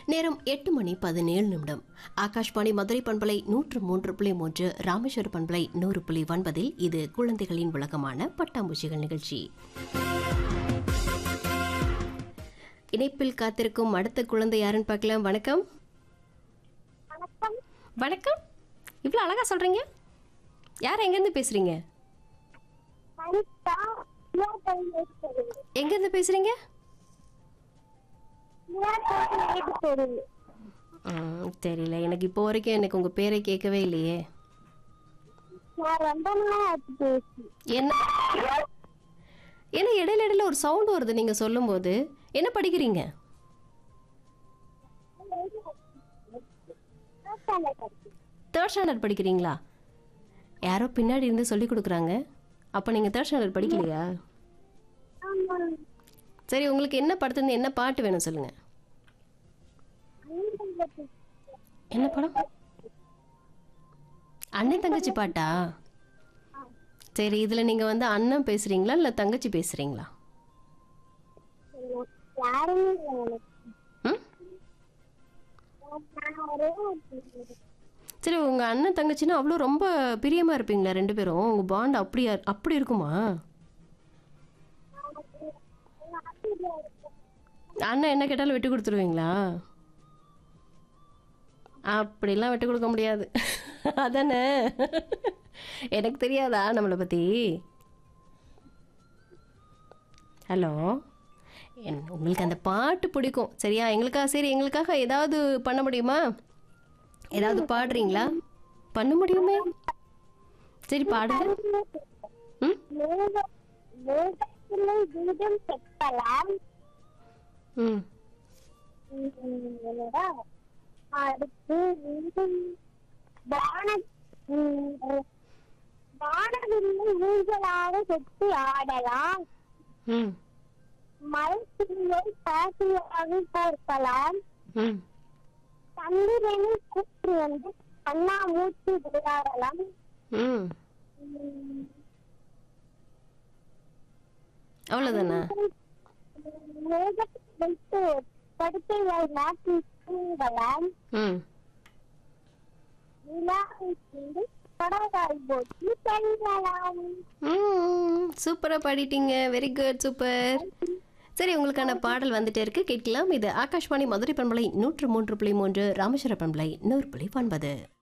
நேரம் எட்டு மணி பதினேழு நிமிடம் ஆகாஷ்வாணி மதுரை பண்பலை நூற்று மூன்று புள்ளி மூன்று ராமேஸ்வர பண்பலை நூறு புள்ளி ஒன்பதில் இது குழந்தைகளின் உலகமான பட்டாம்பூச்சிகள் நிகழ்ச்சி இணைப்பில் காத்திருக்கும் அடுத்த குழந்தை யாருன்னு பார்க்கலாம் வணக்கம் வணக்கம் வணக்கம் இவ்வளோ அழகா சொல்றீங்க யார் எங்கேருந்து பேசுறீங்க அனிதா நியாபகம் இருக்கிறது எங்கேருந்து பேசுறீங்க நியாபகம் இருக்கிறது ம், தெரியல எனக்கு இப்போ வரைக்கும் எனக்கு உங்க பேரை கேட்கவே இல்லையே நான் ரொம்ப நாள் ஆச்சு பேசி என்ன ஏன்னா இடையில இடையில ஒரு சவுண்ட் வருது நீங்க சொல்லும்போது என்ன படிக்கிறீங்க தேர்ட் ஸ்டாண்டர்ட் படிக்கிறீங்களா யாரோ பின்னாடி இருந்து சொல்லி கொடுக்குறாங்க அப்போ நீங்கள் தேர்ட் ஸ்டாண்டர்ட் படிக்கலையா ஆமா சரி உங்களுக்கு என்ன படத்துலேருந்து என்ன பாட்டு வேணும் சொல்லுங்க அனிதா என்ன படம் அண்ணன் தங்கச்சி பாட்டா சரி இதில் நீங்கள் வந்து அண்ணன் பேசுகிறீங்களா இல்லை தங்கச்சி பேசுகிறீங்களா யாருமே இல்லை ம் எனக்கு நான் ஒரே ஒரு பிள்ளை. சரி உங்கள் அண்ணன் தங்கச்சின்னா அவ்வளோ ரொம்ப பிரியமாக இருப்பீங்களா ரெண்டு பேரும் உங்கள் பாண்ட் அப்படி அப்படி இருக்குமா அண்ணன் என்ன கேட்டாலும் விட்டு கொடுத்துருவீங்களா அப்படிலாம் விட்டு கொடுக்க முடியாது அதானே எனக்கு தெரியாதா நம்மளை பற்றி ஹலோ என் உங்களுக்கு அந்த பாட்டு பிடிக்கும் சரியா எங்களுக்காக சரி எங்களுக்காக ஏதாவது பண்ண முடியுமா ஏதாவது பாடுறீங்களா பண்ண முடியுமே சரி பாடுங்க ம் மேக- மேகத்திலே தீபம் செப்பலாம் ம் என்னடா அடுத்து மீண்டும் வான ம், வானவில்லை ஊஞ்சலாக சுற்றி ஆடலாம் ம் மலைப்பிள்ளை பாசியாக பார்க்கலாம் ம் சந்திரனை கூற்றி வந்து அண்ணா மூச்சு விளையாடலாம் ம் ம், அவ்வளோதானே மேகத்தை வைத்து படுக்கைகளை மாற்றி தூங்கலாம் ம் நிலாவை கொண்டு படகால் போட்டு செல்லலாம் ம் சூப்பராக பாடிட்டீங்க வெரி குட் சூப்பர் சரி உங்களுக்கான பாடல் வந்துட்டே இருக்கு கேட்கலாம் இது ஆகாஷ்வாணி மதுரை பண்பலை நூற்று மூன்று புள்ளி மூன்று ராமேஸ்வர பண்பலை நூறு புள்ளி ஒன்பது